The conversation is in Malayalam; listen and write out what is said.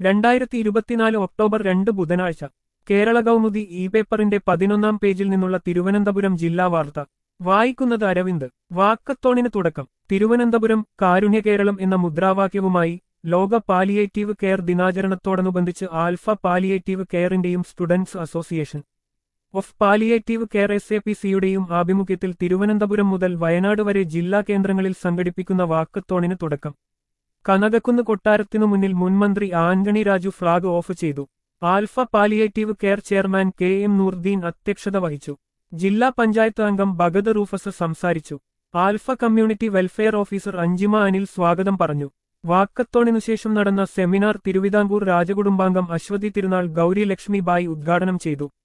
രണ്ടായിരത്തി ഇരുപത്തിനാല് ഒക്ടോബർ രണ്ട് ബുധനാഴ്ച കേരള കൗമുദി ഇ പേപ്പറിന്റെ പതിനൊന്നാം പേജിൽ നിന്നുള്ള തിരുവനന്തപുരം ജില്ലാ വാർത്ത വായിക്കുന്നത് അരവിന്ദ് വാക്കത്തോണിന് തുടക്കം തിരുവനന്തപുരം കാരുണ്യ കേരളം എന്ന മുദ്രാവാക്യവുമായി ലോക പാലിയേറ്റീവ് കെയർ ദിനാചരണത്തോടനുബന്ധിച്ച് ആൽഫ പാലിയേറ്റീവ് കെയറിന്റെയും students association of palliative care S A P സിയുടെയും ആഭിമുഖ്യത്തിൽ തിരുവനന്തപുരം മുതൽ വയനാട് വരെ ജില്ലാ കേന്ദ്രങ്ങളിൽ സംഘടിപ്പിക്കുന്ന വാക്കത്തോണിന് തുടക്കം കനകക്കുന്ന് കൊട്ടാരത്തിനു മുന്നിൽ മുൻമന്ത്രി ആന്റണി രാജു ഫ്ളാഗ് ഓഫ് ചെയ്തു alpha palliative care chairman K M Noordeen അധ്യക്ഷത വഹിച്ചു ജില്ലാ പഞ്ചായത്ത് അംഗം ഭഗത് റൂഫസ് സംസാരിച്ചു alpha community welfare officer Anjima Anil സ്വാഗതം പറഞ്ഞു വാക്കത്തോണിനുശേഷം നടന്ന സെമിനാർ തിരുവിതാംകൂർ രാജകുടുംബാംഗം അശ്വതി തിരുനാൾ ഗൗരി ലക്ഷ്മി ബായി ഉദ്ഘാടനം ചെയ്തു